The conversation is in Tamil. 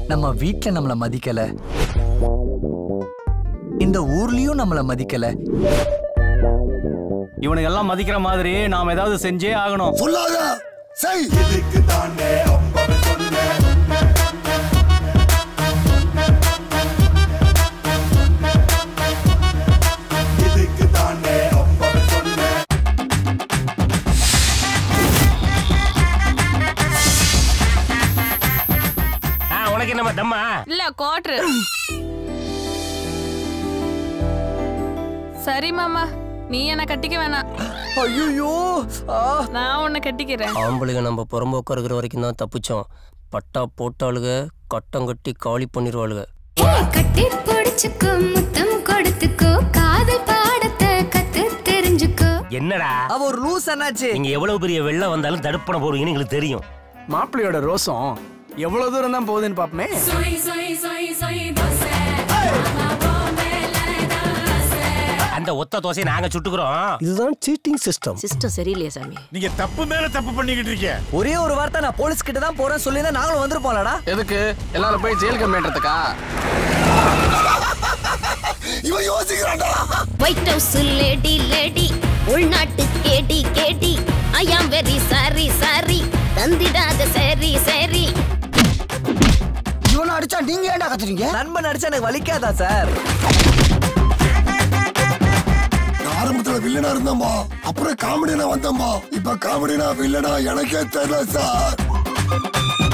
நம்ம வீட்ல நம்மள மதிக்கல இந்த ஊர்லயும் நம்மள மதிக்கல இவனுக்கு எல்லாம் மதிக்கிற மாதிரி நாம ஏதாவது செஞ்சே ஆகணும் சொல்லாத செய் ஆ, உனக்கு என்னம்மா தம்மா இல்ல கோட்ரு சரி மாமா நீ என்ன கட்டிக்க வேணாம் ஐயோ நான் உன்னை கட்டிக்கிறேன் ஆம்பளைங்க நம்ம புறம்போக்க இருக்கிற வரைக்கும் தான் தப்பிச்சோம் பட்டா போட்டாளுக கட்டம் கட்டி காலி பண்ணிடுவாளுக கட்டி பிடிச்சுக்கோ முத்தம் கொடுத்துக்கோ காதல் பாடத்தை கத்து தெரிஞ்சுக்கோ என்னடா அவ ஒரு லூஸ் என்னாச்சு நீங்க எவ்வளவு பெரிய வெள்ளம் வந்தாலும் தடுப்பண போறீங்கன்னு எங்களுக்கு தெரியும் மாப்பிள்ளையோட ரோசம் எவ்வளவு தூரம் தான் போகுதுன்னு பாப்போமே அந்த ஒத்த தோசையை நாங்க சுட்டுக்கிறோம் இதுதான் சீட்டிங் சிஸ்டம் சிஸ்டம் சரியில்லையா சாமி நீங்க தப்பு மேல தப்பு பண்ணிக்கிட்டு இருக்கீங்க ஒரே ஒரு வார்த்தை நான் போலீஸ் கிட்ட தான் போறேன் சொல்லி நாங்களும் வந்திருப்போம்லடா எதுக்கு எல்லாரும் போய் ஜெயில் கம்மின்றதுக்கா இவன் யோசிக்கிறான்டா ஒயிட் ஹவுஸ் லேடி லேடி உள்நாட்டு கேடி கேடி ஐ ஆம் வெரி சாரி சாரி தந்திடாத சரி சரி இவனை அடிச்சா நீங்க ஏன்டா கத்துறீங்க நண்பன் அடிச்சா எனக்கு வலிக்காதா சார் நான் ஆரம்பத்துல வில்லனா இருந்தேன்பா அப்புறம் காமெடினா வந்தேன்பா இப்ப காமெடினா வில்லனா எனக்கே தெரியல சார்